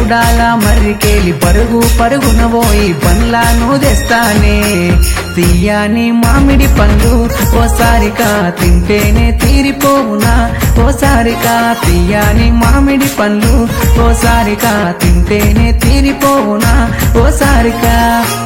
గూడాల మర్రికేలి పరుగు పరుగున పోయి పండ్లను తెస్తానే తీయని మామిడి పండ్లు ఓసారిగా తింటేనే తీరిపోవునా ఓసారిగా తీయని మామిడి పండ్లు ఓసారిగా తింటేనే తీరిపోవునా ఓసారిగా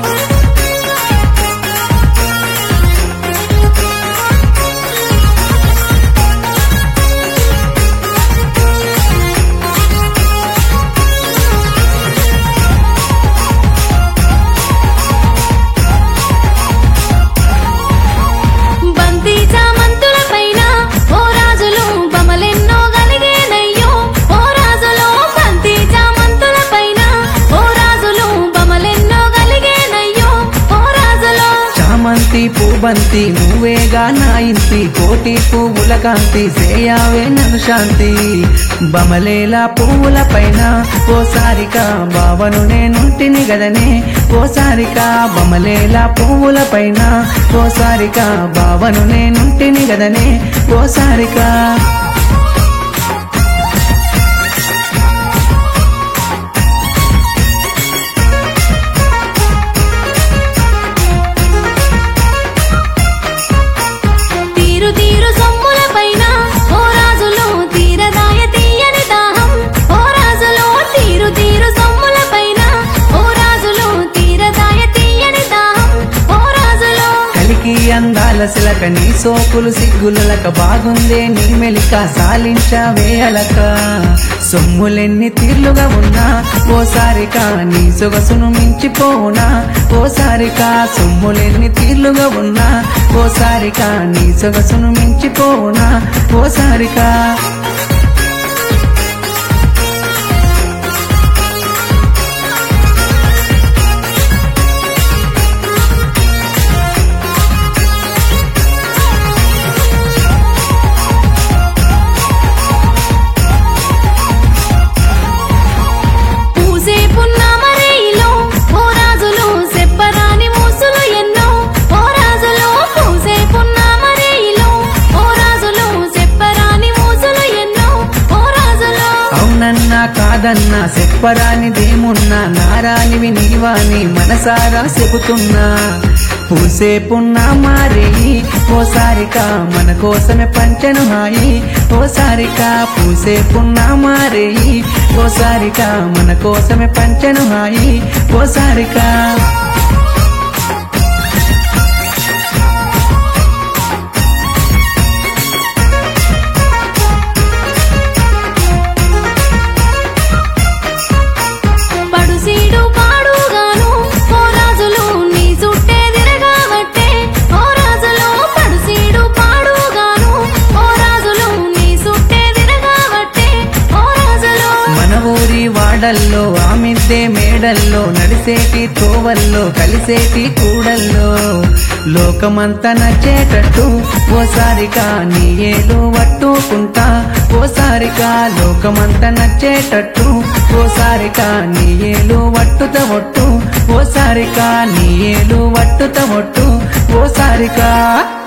బంతి చామంతుల పైన ఓ రాజులు బమలెన్నో కలిగేనయ్యో ఓ రాజులు బంతి చామంతుల పైన ఓ రాజులు బమలెన్నో కలిగేనయ్యో ఓ రాజులు చామంతి పూబంతి నువ్వేగా నా ఇంటి కోటి పువ్వుల కాంతి సేయావే నన్ను శాంతి బమలేల పువ్వుల పైన ఓసారిక బావను నేనుంటిని గదనే ఓసారిక బమలేల పువ్వుల పైన ఓసారిక బావను నేనుంటిని గదనే ఓసారిక తీరు తీరు సొమ్ముల పైన ఓ రాజులు తీరదాయ తీయని దాహం ఓ రాజులు తీరు తీరు సొమ్ముల పైన ఓ రాజులు తీరదాయ తీయని దాహం ఓ రాజులు కలికి అందాల సిలక నీ సోకులు సిగ్గులక బాగుందే నీ మెలిక సాలించవే అలక సొమ్ములెన్ని తీర్లుగా ఉన్నా ఓసారిక నీ సొగసును మించిపోనా ఓసారిక సొమ్ములెన్ని తీర్లుగా ఉన్నా ఓసారిక నీ సొగసును మించిపోనా ఓసారిక పూసే పున్నమరేయిలో ఓ రాజులు చెప్పరాని మూసులు ఎన్నో ఓ రాజులు పూసే పున్నమరేయిలో ఓ రాజులు చెప్పరాని మూసులు ఎన్నో ఓ రాజులు అవునన్నా కాదన్నా చెప్పరానిదేమున్నా నారానివి నీవాని మనసారా చెబుతున్నా పూసేపున్నా మారేయి ఓసారిక మన కోసమే పంచను హాయి ఓసారిక పూసేపున్నా మారేయి ఓసారిక మన కోసమే పంచను హాయి ఓసారిక పడుసీడు పాడుగాను ఓ రాజులు నీ చుట్టే తిరగాబట్టే ఓ రాజులు పడుసీడు పాడుగాను ఓ రాజులు నీ చుట్టే తిరగాబట్టే ఓ రాజులు మన ఊరి వాడల్లో ఆమిద్దే మేడల్లో నడిసేటి తోవల్లో కలిసేటి కూడల్లో లోకమంతా నచ్చేటట్టు ఓసారిగా నీ ఏలు పట్టుకుంటా ఓసారిగా లోకమంతా నచ్చేటట్టు ఓసారిగా నీ ఏలు వట్టుత ఒట్టు ఓసారిగా నీ ఏలు వట్టుత ఒట్టు ఓసారిగా